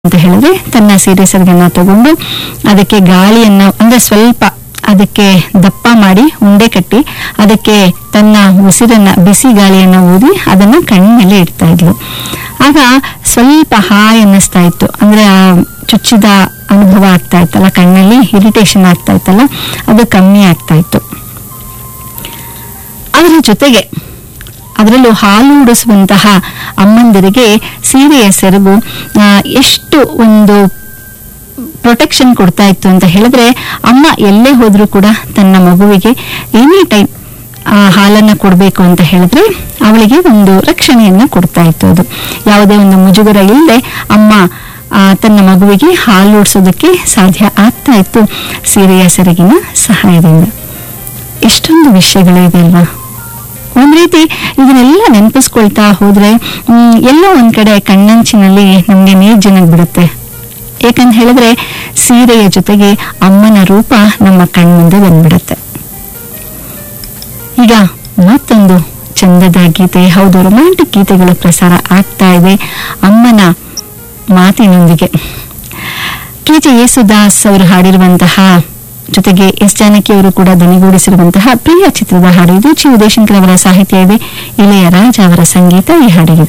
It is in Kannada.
ಅಂತ ಹೇಳಿದ್ರೆ ತನ್ನ ಸೀರೆ ಸೆರಗನ್ನ ತಗೊಂಡು ಅದಕ್ಕೆ ಗಾಳಿಯನ್ನ ಅಂದ್ರೆ ಸ್ವಲ್ಪ ಅದಕ್ಕೆ ದಪ್ಪ ಮಾಡಿ ಉಂಡೆ ಕಟ್ಟಿ ಅದಕ್ಕೆ ತನ್ನ ಉಸಿರನ್ನ ಬಿಸಿ ಗಾಳಿಯನ್ನ ಊದಿ ಅದನ್ನ ಕಣ್ಣಿನಲ್ಲಿ ಇಡ್ತಾ ಇದ್ಲು ಆಗ ಸ್ವಲ್ಪ ಹಾಯ್ ಅನ್ನಿಸ್ತಾ ಇತ್ತು ಅಂದ್ರೆ ಆ ಚುಚ್ಚಿದ ಅನುಭವ ಆಗ್ತಾ ಇತ್ತಲ್ಲ ಕಣ್ಣಲ್ಲಿ ಇರಿಟೇಷನ್ ಆಗ್ತಾ ಇತ್ತಲ್ಲ ಅದು ಕಮ್ಮಿ ಆಗ್ತಾ ಇತ್ತು ಅದರ ಜೊತೆಗೆ ಅದರಲ್ಲೂ ಹಾಲು ಉಡಿಸುವಂತಹ ಅಮ್ಮಂದಿರಿಗೆ ಸೀರೆಯ ಸೆರಗು ಆ, ಎಷ್ಟು ಒಂದು ಪ್ರೊಟೆಕ್ಷನ್ ಕೊಡ್ತಾ ಇತ್ತು ಅಂತ ಹೇಳಿದ್ರೆ ಅಮ್ಮ ಎಲ್ಲೇ ಹೋದ್ರೂ ಕೂಡ ತನ್ನ ಮಗುವಿಗೆ ಎನಿ ಟೈಮ್ ಹಾಲನ್ನ ಕೊಡಬೇಕು ಅಂತ ಹೇಳಿದ್ರೆ ಅವಳಿಗೆ ಒಂದು ರಕ್ಷಣೆಯನ್ನ ಕೊಡ್ತಾ ಇತ್ತು ಅದು ಯಾವುದೇ ಒಂದು ಮುಜುಗರ ಇಲ್ಲದೆ ಅಮ್ಮ ಆ, ತನ್ನ ಮಗುವಿಗೆ ಹಾಲು ಉಡಿಸೋದಕ್ಕೆ ಸಾಧ್ಯ ಆಗ್ತಾ ಇತ್ತು ಸೀರೆಯ ಸೆರಗಿನ ಸಹಾಯದಿಂದ ಎಷ್ಟೊಂದು ವಿಷಯಗಳು ಇದೆ ಅಲ್ವಾ ಒಂದ್ ರೀತಿ ಇದನ್ನೆಲ್ಲ ನೆನಪಿಸ್ಕೊಳ್ತಾ ಹೋದ್ರೆ ಹ್ಮ್, ಎಲ್ಲೋ ಒಂದ್ ಕಡೆ ಕಣ್ಣಂಚಿನಲ್ಲಿ ನಮ್ಗೆ ನೀರ್ ಜನಕ್ ಬಿಡುತ್ತೆ ಯಾಕಂತ ಹೇಳಿದ್ರೆ ಸೀರೆಯ ಜೊತೆಗೆ ಅಮ್ಮನ ರೂಪ ನಮ್ಮ ಕಣ್ಮುಂದೆ ಬಂದ್ಬಿಡುತ್ತೆ ಈಗ ಮತ್ತೊಂದು ಚಂದದ ಗೀತೆ ಹೌದು ರೊಮ್ಯಾಂಟಿಕ್ ಗೀತೆಗಳು ಪ್ರಸಾರ ಆಗ್ತಾ ಇದೆ ಅಮ್ಮನ ಮಾತಿನೊಂದಿಗೆ ಕೆ ಜೆ ಯೇಸುದಾಸ್ ಅವರು ಹಾಡಿರುವಂತಹ ಜೊತೆಗೆ ಎಸ್ ಜಾನಕಿ ಅವರು ಕೂಡ ದನಿಗೂಡಿಸಿರುವಂತಹ ಪ್ರಿಯ ಚಿತ್ರದ ಹಾಡು ಇದು ಚಿ ಉದಯಶಂಕರ್ ಅವರ ಸಾಹಿತ್ಯ ಇದೆ ಇಳೆಯ ರಾಜ ಅವರ ಸಂಗೀತ ಈ ಹಾಡಿಗಿದೆ